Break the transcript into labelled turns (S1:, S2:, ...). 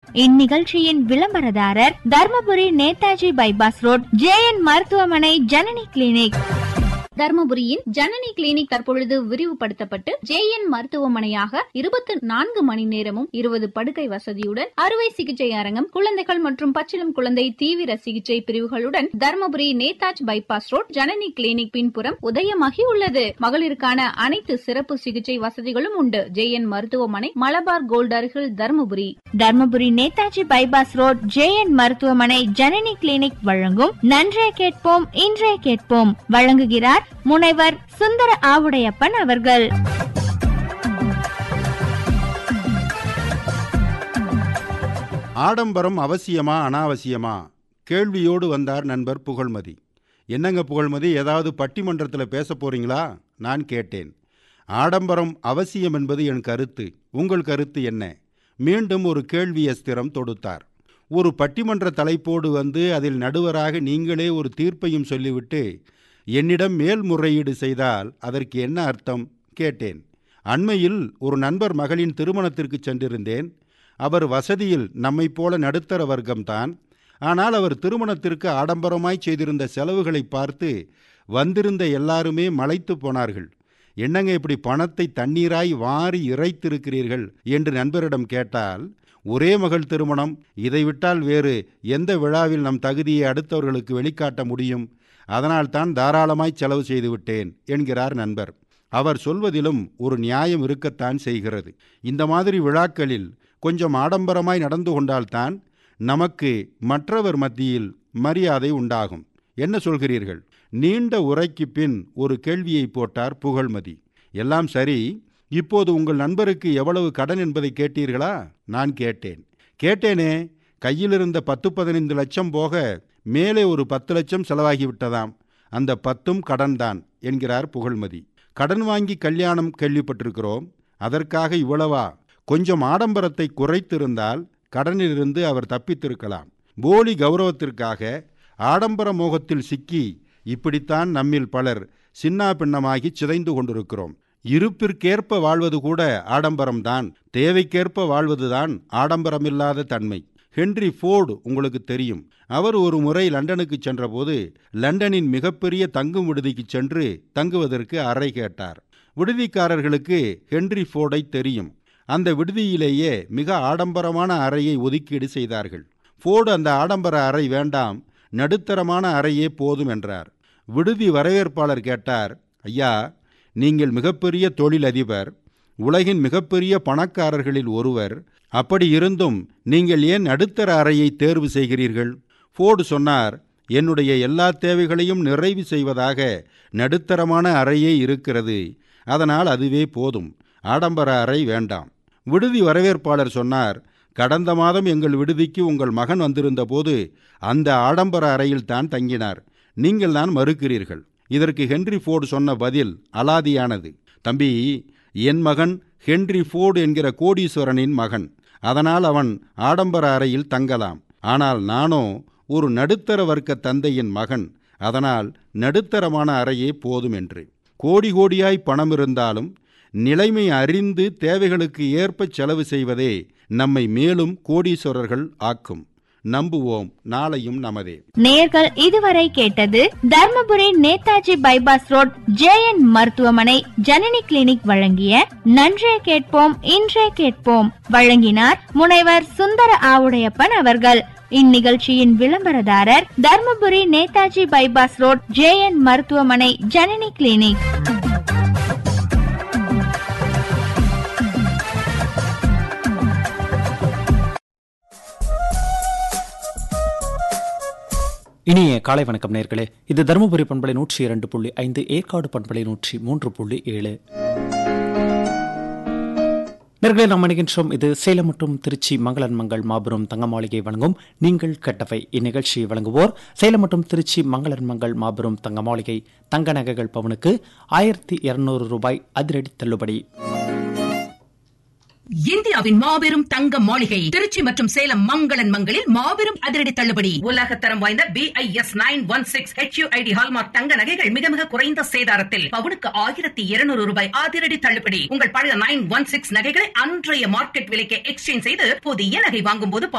S1: இந்நிகழ்ச்சியின் விளம்பரதாரர் Dharmapuri Netaji bypass road J N மருத்துவமனை ஜனனி கிளினிக்
S2: தர்மபுரியின் ஜனனி கிளினிக் தற்பொழுது விரிவுபடுத்தப்பட்டு ஜே என் மருத்துவமனையாக இருபத்தி நான்கு மணி நேரமும் இருபது படுக்கை வசதியுடன் அறுவை சிகிச்சை அரங்கம் குழந்தைகள் மற்றும் பச்சிளம் குழந்தை தீவிர சிகிச்சை பிரிவுகளுடன் Dharmapuri Netaji bypass road Janani clinic பின்புறம் உதயமாகி உள்ளது மகளிருக்கான அனைத்து சிறப்பு சிகிச்சை வசதிகளும் உண்டு ஜே என் மருத்துவமனை மலபார் கோல்ட் அருகில் Dharmapuri
S1: Dharmapuri Netaji bypass road J N மருத்துவமனை ஜனனி கிளினிக் வழங்கும் நன்றே கேட்போம் இன்றே கேட்போம் வழங்குகிறார் முனைவர் சுந்தர ஆவுடையப்பன் அவர்கள்
S3: ஆடம்பரம் அவசியமா அனாவசியமா கேள்வியோடு வந்தார் நண்பர் புகழ்மதி என்னங்க புகழ்மதி ஏதாவது பட்டிமன்றத்தில் பேச போறீங்களா நான் கேட்டேன் ஆடம்பரம் அவசியம் என்பது என் கருத்து உங்கள் கருத்து என்ன மீண்டும் ஒரு கேள்வி அஸ்திரம் தொடுத்தார் ஒரு பட்டிமன்ற தலைப்போடு வந்து அதில் நடுவராக நீங்களே ஒரு தீர்ப்பையும் சொல்லிவிட்டு என்னிடம் மேல்முறையீடு செய்தால் அதற்கு என்ன அர்த்தம் கேட்டேன் அண்மையில் ஒரு நண்பர் மகளின் திருமணத்திற்கு சென்றிருந்தேன் அவர் வசதியில் நம்மைப் போல நடுத்தர வர்க்கம்தான் ஆனால் அவர் திருமணத்திற்கு ஆடம்பரமாய் செய்திருந்த செலவுகளை பார்த்து வந்திருந்த எல்லாருமே மலைத்து போனார்கள் என்னங்க இப்படி பணத்தை தண்ணீராய் வாரி இறைத்திருக்கிறீர்கள் என்று நண்பரிடம் கேட்டால் ஒரே மகள் திருமணம் இதை விட்டால் வேறு எந்த விழாவில் நம் தகுதியை அடுத்தவர்களுக்கு வெளிக்காட்ட முடியும் அதனால்தான் தாராளமாய் செலவு செய்துவிட்டேன் என்கிறார் நண்பர் அவர் சொல்வதிலும் ஒரு நியாயம் இருக்கத்தான் செய்கிறது இந்த மாதிரி விழாக்களில் கொஞ்சம் ஆடம்பரமாய் நடந்து கொண்டால்தான் நமக்கு மற்றவர் மத்தியில் மரியாதை உண்டாகும் என்ன சொல்கிறீர்கள் நீண்ட உரைக்கு பின் ஒரு கேள்வியை போட்டார் புகழ்மதி எல்லாம் சரி இப்போது உங்கள் நண்பருக்கு எவ்வளவு கடன் என்பதை கேட்டீர்களா நான் கேட்டேன் கேட்டேனே கையில் இருந்த பத்து பதினைந்து லட்சம் போக மேலே ஒரு பத்து லட்சம் செலவாகிவிட்டதாம் அந்த பத்தும் கடன்தான் என்கிறார் புகழ்மதி கடன் வாங்கி கல்யாணம் கேள்விப்பட்டிருக்கிறோம் அதற்காக இவ்வளவா கொஞ்சம் ஆடம்பரத்தை குறைத்திருந்தால் கடனிலிருந்து அவர் தப்பித்திருக்கலாம் போலி கௌரவத்திற்காக ஆடம்பர மோகத்தில் சிக்கி இப்படித்தான் நம்மில் பலர் சின்னா பின்னமாகி சிதைந்து கொண்டிருக்கிறோம் இருப்பிற்கேற்ப வாழ்வது கூட ஆடம்பரம்தான் தேவைக்கேற்ப வாழ்வதுதான் ஆடம்பரமில்லாத தன்மை ஹென்றி ஃபோர்டு உங்களுக்கு தெரியும் அவர் ஒரு முறை லண்டனுக்கு சென்றபோது லண்டனின் மிகப்பெரிய தங்கும் விடுதிக்கு சென்று தங்குவதற்கு அறை கேட்டார் விடுதிக்காரர்களுக்கு ஹென்றி ஃபோர்டை தெரியும் அந்த விடுதியிலேயே மிக ஆடம்பரமான அறையை ஒதுக்கீடு செய்தார்கள் ஃபோர்டு அந்த ஆடம்பர அறை வேண்டாம் நடுத்தரமான அறையே போதும் என்றார் விடுதி வரவேற்பாளர் கேட்டார் ஐயா நீங்கள் மிகப்பெரிய தொழிலதிபர் உலகின் மிகப்பெரிய பணக்காரர்களில் ஒருவர் அப்படி இருந்தும் நீங்கள் ஏன் நடுத்தர அறையை தேர்வு செய்கிறீர்கள் ஃபோர்டு சொன்னார் என்னுடைய எல்லா தேவைகளையும் நிறைவு செய்வதாக நடுத்தரமான அறையே இருக்கிறது அதனால் அதுவே போதும் ஆடம்பர அறை வேண்டாம் விடுதி வரவேற்பாளர் சொன்னார் கடந்த மாதம் எங்கள் விடுதிக்கு உங்கள் மகன் வந்திருந்த போது அந்த ஆடம்பர அறையில் தான் தங்கினார் நீங்கள் தான் மறுக்கிறீர்கள் இதற்கு ஹென்றி ஃபோர்டு சொன்ன பதில் அலாதியானது தம்பி என் மகன் ஹென்றி ஃபோர்டு என்கிற கோடீஸ்வரனின் மகன் அதனால் அவன் ஆடம்பர அறையில் தங்கலாம் ஆனால் நானோ ஒரு நடுத்தர வர்க்க தந்தையின் மகன் அதனால் நடுத்தரமான அறையே போதும் என்று கோடி கோடியாய் பணம் இருந்தாலும் நிலைமை அறிந்து தேவைகளுக்கு ஏற்ப செலவு செய்வதே நம்மை மேலும் கோடீஸ்வரர்கள் ஆக்கும் நம்புவோம் நாளையும் நமதே
S1: நேர்கள் இதுவரை கேட்டது Dharmapuri Netaji bypass road J N மருத்துவமனை ஜனனி கிளினிக் வழங்கிய நன்றே கேட்போம் இன்றே கேட்போம் வழங்கினார் முனைவர் சுந்தர ஆவுடையப்பன் அவர்கள் இந்நிகழ்ச்சியின் விளம்பரதாரர் Dharmapuri Netaji bypass road J N மருத்துவமனை ஜனனி கிளினிக்
S4: இனிய காலை வணக்கம் நேர்களே இது தருமபுரி பண்பலை நூற்றி இரண்டு புள்ளி ஐந்து ஏற்காடு பண்பலை நூற்றி மூன்று புள்ளி ஏழு நேர்களே நாம் நினைக்கின்றோம் இது சேலம் மற்றும் திருச்சி மங்களன் மங்கள் மாபெரும் தங்க மாளிகை வழங்கும் நீங்கள் கட்டவை இந்நிகழ்ச்சியை வழங்குவோர் சேலம் மற்றும் திருச்சி மங்களன் மங்கள் மாபெரும் தங்க மாளிகை தங்க நகைகள் பவனுக்கு ஆயிரத்தி இருநூறு ரூபாய் அதிரடி தள்ளுபடி
S5: இந்தியாவின் மாபெரும் தங்க மாளிகை திருச்சி மற்றும் சேலம் மங்களன் மங்களில் மாபெரும் அதிரடி தள்ளுபடி உலக தரம் வாய்ந்த B I S nine one six HUID hallmark தங்க நகைகள் மிக மிக குறைந்த சேதாரத்தில் பவுனுக்கு ஆயிரத்தி இருநூறு ரூபாய் அதிரடி தள்ளுபடி உங்கள் பழைய நைன் ஒன் சிக்ஸ் நகைகளை அன்றைய மார்க்கெட் விலைக்கு எக்ஸ்சேஞ்ச் செய்து புதிய நகை வாங்கும் போது